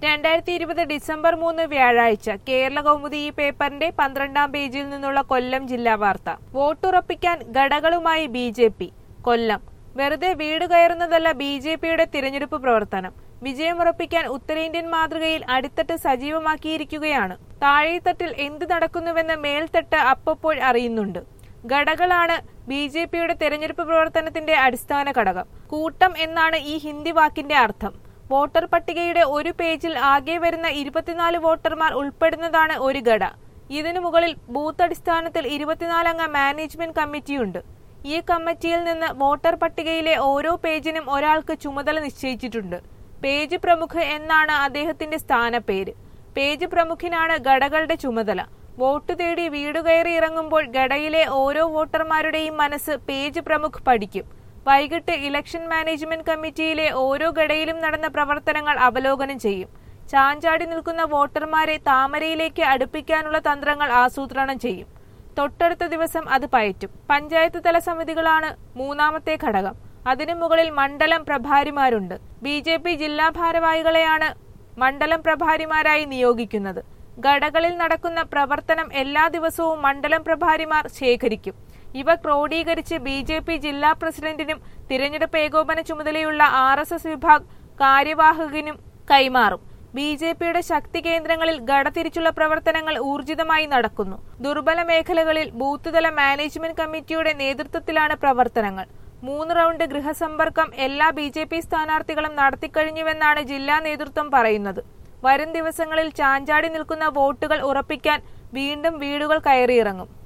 രണ്ടായിരത്തി ഇരുപത് ഡിസംബർ മൂന്ന് വ്യാഴാഴ്ച കേരള കൗമുദി ഈ പേപ്പറിന്റെ പന്ത്രണ്ടാം പേജിൽ നിന്നുള്ള കൊല്ലം ജില്ലാ വാർത്ത വോട്ടുറപ്പിക്കാൻ ഘടകളുമായി ബി ജെ പി കൊല്ലം വെറുതെ വീട് കയറുന്നതല്ല ബി ജെ പിയുടെ തിരഞ്ഞെടുപ്പ് പ്രവർത്തനം വിജയമുറപ്പിക്കാൻ ഉത്തരേന്ത്യൻ മാതൃകയിൽ അടിത്തട്ട് സജീവമാക്കിയിരിക്കുകയാണ് താഴെത്തട്ടിൽ എന്ത് നടക്കുന്നുവെന്ന് മേൽത്തട്ട് അപ്പപ്പോൾ അറിയുന്നുണ്ട് ഘടകളാണ് ബി ജെ പിയുടെ തെരഞ്ഞെടുപ്പ് പ്രവർത്തനത്തിന്റെ അടിസ്ഥാന ഘടകം കൂട്ടം എന്നാണ് ഈ ഹിന്ദി വാക്കിന്റെ അർത്ഥം വോട്ടർ പട്ടികയുടെ ഒരു പേജിൽ ആകെ വരുന്ന ഇരുപത്തിനാല് വോട്ടർമാർ ഉൾപ്പെടുന്നതാണ് ഒരു ഘട ഇതിനു മുകളിൽ ബൂത്ത് അടിസ്ഥാനത്തിൽ ഇരുപത്തിനാലംഗ മാനേജ്മെന്റ് കമ്മിറ്റിയുണ്ട് ഈ കമ്മിറ്റിയിൽ നിന്ന് വോട്ടർ പട്ടികയിലെ ഓരോ പേജിനും ഒരാൾക്ക് ചുമതല നിശ്ചയിച്ചിട്ടുണ്ട് പേജ് പ്രമുഖ് എന്നാണ് അദ്ദേഹത്തിന്റെ സ്ഥാനപ്പേര് പേജ് പ്രമുഖിനാണ് ഘടകളുടെ ചുമതല വോട്ട് തേടി വീട് കയറി ഇറങ്ങുമ്പോൾ ഘടയിലെ ഓരോ വോട്ടർമാരുടെയും മനസ്സ് പേജ് പ്രമുഖ് പഠിക്കും വൈകിട്ട് ഇലക്ഷൻ മാനേജ്മെന്റ് കമ്മിറ്റിയിലെ ഓരോ ഘടയിലും നടന്ന പ്രവർത്തനങ്ങൾ അവലോകനം ചെയ്യും ചാഞ്ചാടി നിൽക്കുന്ന വോട്ടർമാരെ താമരയിലേക്ക് അടുപ്പിക്കാനുള്ള തന്ത്രങ്ങൾ ആസൂത്രണം ചെയ്യും തൊട്ടടുത്ത ദിവസം അത് പയറ്റും പഞ്ചായത്ത് തല സമിതികളാണ് മൂന്നാമത്തെ ഘടകം അതിനു മുകളിൽ മണ്ഡലം പ്രഭാരിമാരുണ്ട് ബി ജെ പി ജില്ലാ ഭാരവാഹികളെയാണ് മണ്ഡലം പ്രഭാരിമാരായി നിയോഗിക്കുന്നത് ഘടകളിൽ നടക്കുന്ന പ്രവർത്തനം എല്ലാ ദിവസവും മണ്ഡലം പ്രഭാരിമാർ ശേഖരിക്കും ഇവ ക്രോഡീകരിച്ച് ബി ജെ പി ജില്ലാ പ്രസിഡന്റിനും തിരഞ്ഞെടുപ്പ് ഏകോപന ചുമതലയുള്ള ആർ എസ് എസ് വിഭാഗ് കാര്യവാഹകനും കൈമാറും ബി ജെ പിയുടെ ശക്തി കേന്ദ്രങ്ങളിൽ ഘടതിരിച്ചുള്ള പ്രവർത്തനങ്ങൾ ഊർജിതമായി നടക്കുന്നു ദുർബല മേഖലകളിൽ ബൂത്ത് തല മാനേജ്മെന്റ് കമ്മിറ്റിയുടെ നേതൃത്വത്തിലാണ് പ്രവർത്തനങ്ങൾ മൂന്ന് റൗണ്ട് ഗൃഹസമ്പർക്കം എല്ലാ ബി ജെ പി സ്ഥാനാർത്ഥികളും നടത്തിക്കഴിഞ്ഞുവെന്നാണ് ജില്ലാ നേതൃത്വം പറയുന്നത് വരും ദിവസങ്ങളിൽ ചാഞ്ചാടി നിൽക്കുന്ന വോട്ടുകൾ ഉറപ്പിക്കാൻ വീണ്ടും വീടുകൾ കയറിയിറങ്ങും